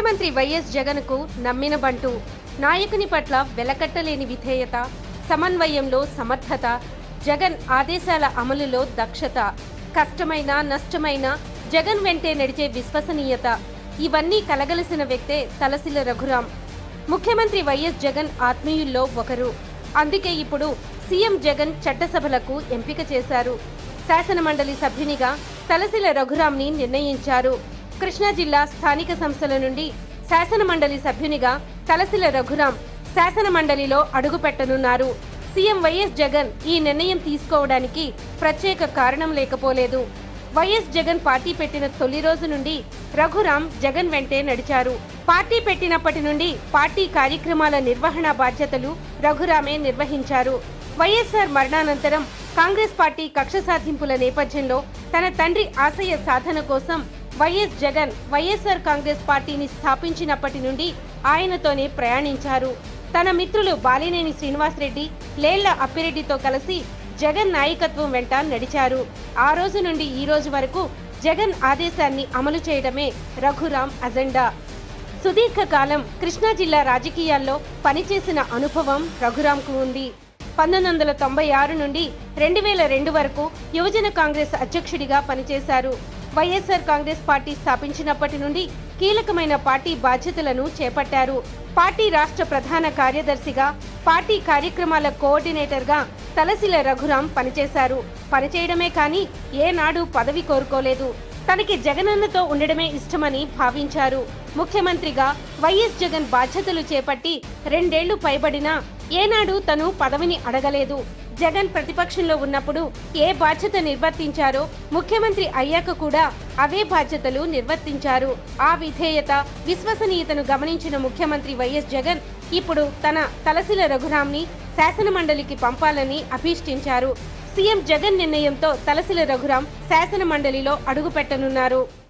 ముఖ్యమంత్రి వైఎస్ జగన్కు నమ్మిన బంటు నాయకుని పట్ల వెలకట్టలేని విధేయత సమన్వయంలో సమర్థత జగన్ ఆదేశాల అమలులో దక్షత కష్టమైన నష్టమైన జగన్ వెంటే నడిచే విశ్వసనీయత ఇవన్నీ కలగలిసిన వ్యక్తే తలసిల రఘురాం ముఖ్యమంత్రి వైఎస్ జగన్ ఆత్మీయుల్లో ఒకరు అందుకే ఇప్పుడు సీఎం జగన్ చట్టసభలకు ఎంపిక చేశారు శాసనమండలి సభ్యునిగా తలసిల రఘురాంని నిర్ణయించారు కృష్ణా జిల్లా స్థానిక సంస్థల నుండి శాసనమండలి సభ్యునిగా తలసిల రఘురాం శాసనమండలిలో అడుగుపెట్టనున్నారు సీఎం వైఎస్ జగన్ ఈ నిర్ణయం తీసుకోవడానికి ప్రత్యేక కారణం లేకపోలేదు వైఎస్ జగన్ పార్టీ పెట్టిన తొలి రోజు నుండి రఘురాం జగన్ వెంటే నడిచారు పార్టీ పెట్టినప్పటి నుండి పార్టీ కార్యక్రమాల నిర్వహణ బాధ్యతలు రఘురామే నిర్వహించారు వైఎస్ఆర్ మరణానంతరం కాంగ్రెస్ పార్టీ కక్ష సాధింపుల నేపథ్యంలో తన తండ్రి ఆశయ సాధన కోసం వైఎస్ జగన్ వైఎస్ఆర్ కాంగ్రెస్ పార్టీని స్థాపించినప్పటి నుండి ఆయనతోనే ప్రయాణించారు తన మిత్రులు బాలినేని శ్రీనివాసరెడ్డి లేళ్ల అప్పిరెడ్డితో కలిసి జగన్ నాయకత్వం వెంట నడిచారు ఆ రోజు నుండి ఈ రోజు వరకు జగన్ ఆదేశాన్ని అమలు చేయడమే రఘురాం అజెండా సుదీర్ఘకాలం కృష్ణా జిల్లా రాజకీయాల్లో పనిచేసిన అనుభవం రఘురాంకు ఉంది పంతొమ్మిది వందల తొంభై ఆరు నుండి రెండు వేల రెండు వరకు యువజన కాంగ్రెస్ అధ్యక్షుడిగా పనిచేశారు వైఎస్ఆర్ కాంగ్రెస్ పార్టీ స్థాపించినప్పటి నుండి కీలకమైన పార్టీ బాధ్యతలను చేపట్టారు పార్టీ రాష్ట్ర ప్రధాన కార్యదర్శిగా పార్టీ కార్యక్రమాల కోఆర్డినేటర్గా తలసిల రఘురాం పనిచేశారు పనిచేయడమే కానీ ఏనాడు పదవి కోరుకోలేదు తనకి జగనన్నతో ఉండడమే ఇష్టమని భావించారు ముఖ్యమంత్రిగా వైఎస్ జగన్ బాధ్యతలు చేపట్టి రెండేళ్లు పైబడినా ఏనాడు తను పదవిని అడగలేదు జగన్ ప్రతిపక్షంలో ఉన్నప్పుడు ఏ బాధ్యత నిర్వర్తించారో ముఖ్యమంత్రి అయ్యాక కూడా అవే బాధ్యతలు నిర్వర్తించారు ఆ విధేయత విశ్వసనీయతను గమనించిన ముఖ్యమంత్రి వైఎస్ జగన్ ఇప్పుడు తన తలసిల రఘురాంని శాసనమండలికి పంపాలని అభీష్టించారు సీఎం జగన్ నిర్ణయంతో తలసిల రఘురాం శాసనమండలిలో అడుగుపెట్టనున్నారు